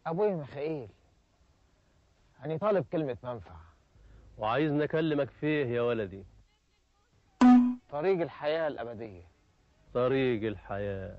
أبوي ميخائيل أنا طالب كلمة منفعة وعايزني أكلمك فيه يا ولدي طريق الحياة الأبدية طريق الحياة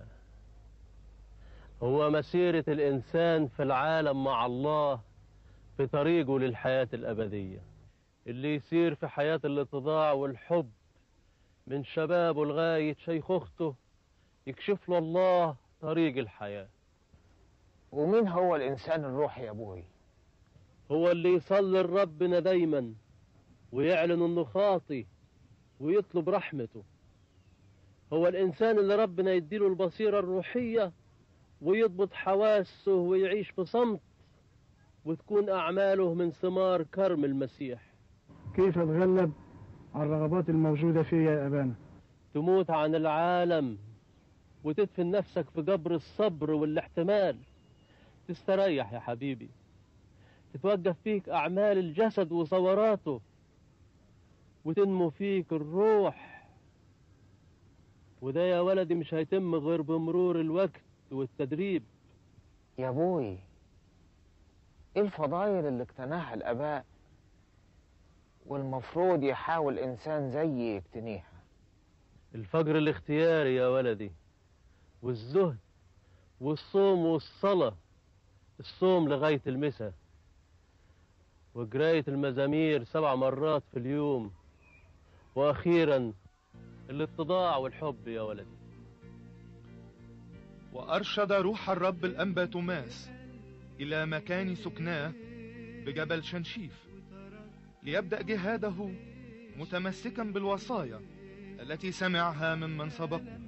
هو مسيرة الإنسان في العالم مع الله في طريقه للحياة الأبدية اللي يسير في حياة الاتضاع والحب من شبابه لغاية شيخوخته يكشف له الله طريق الحياة ومين هو الإنسان الروحي يا أبوي هو اللي يصلي لربنا دايما ويعلن انه خاطي ويطلب رحمته هو الإنسان اللي ربنا يديله البصيرة الروحية ويضبط حواسه ويعيش في صمت وتكون أعماله من ثمار كرم المسيح كيف اتغلب على الرغبات الموجودة فيا يا أبانا تموت عن العالم وتدفن نفسك في قبر الصبر والاحتمال تستريح يا حبيبي تتوقف فيك أعمال الجسد وصوراته وتنمو فيك الروح وده يا ولدي مش هيتم غير بمرور الوقت والتدريب يا أبوي إيه الفضايل اللي اقتناها الآباء والمفروض يحاول إنسان زيي يقتنيها الفجر الاختياري يا ولدي والزهد والصوم والصلاة الصوم لغاية المساء وقراية المزامير سبع مرات في اليوم وأخيرا الاتضاع والحب يا ولدي وأرشد روح الرب الأنبا توماس إلى مكان سكناه بجبل شنشيف ليبدأ جهاده متمسكا بالوصايا التي سمعها ممن سبقه